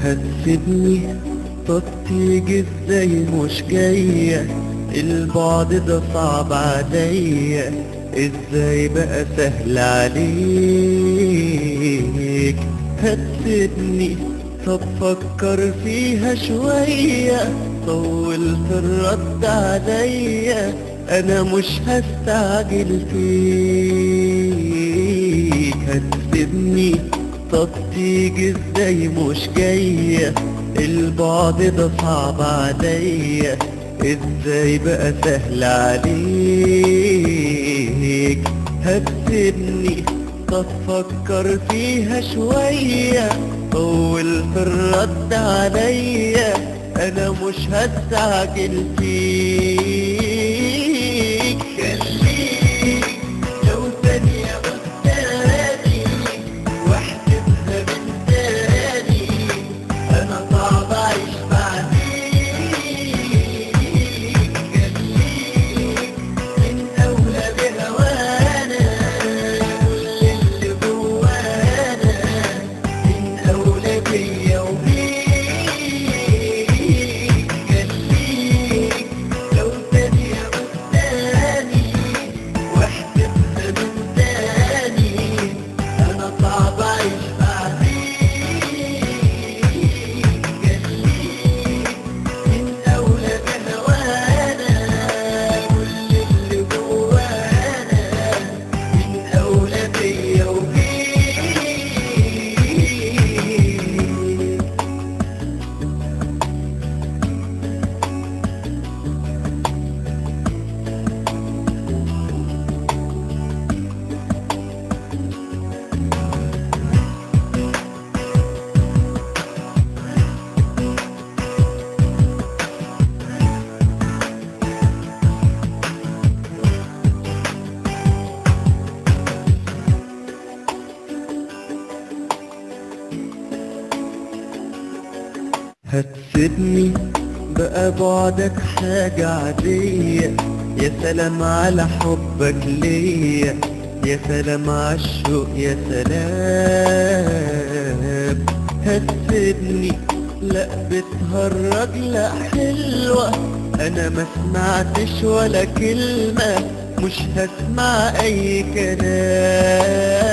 هتسيبني طب تيجي ازاي مش جاية البعد ده صعب عليا ازاي بقى سهل عليك هتسيبني طب فكر فيها شوية طول في الرد عليا انا مش هستعجل فيك هتسيبني طب تيجي ازاي مش جاية البعد ده صعب عليا ازاي بقى سهل عليك هتسيبني طب فكر فيها شوية طول في الرد عليا انا مش هستعجل فيك خليك لو ثانية قدامي واحسبها من تاني انا صعب اعيش بعديك خليك من اولى بهوانا كل اللي جوانا من اولى بيا وبيك خليك لو ثانية قدامي واحسبها من تاني انا صعب اعيش بعديك خليك من اولى بهوانا كل اللي جوانا من اولى بيا وبيك هتسيبني بقى بعدك حاجة عادية يا سلام على حبك ليا يا سلام عالشوق يا سلام هتسيبني لا بتهرج لا حلوة انا ما سمعتش ولا كلمة مش هسمع اي كلام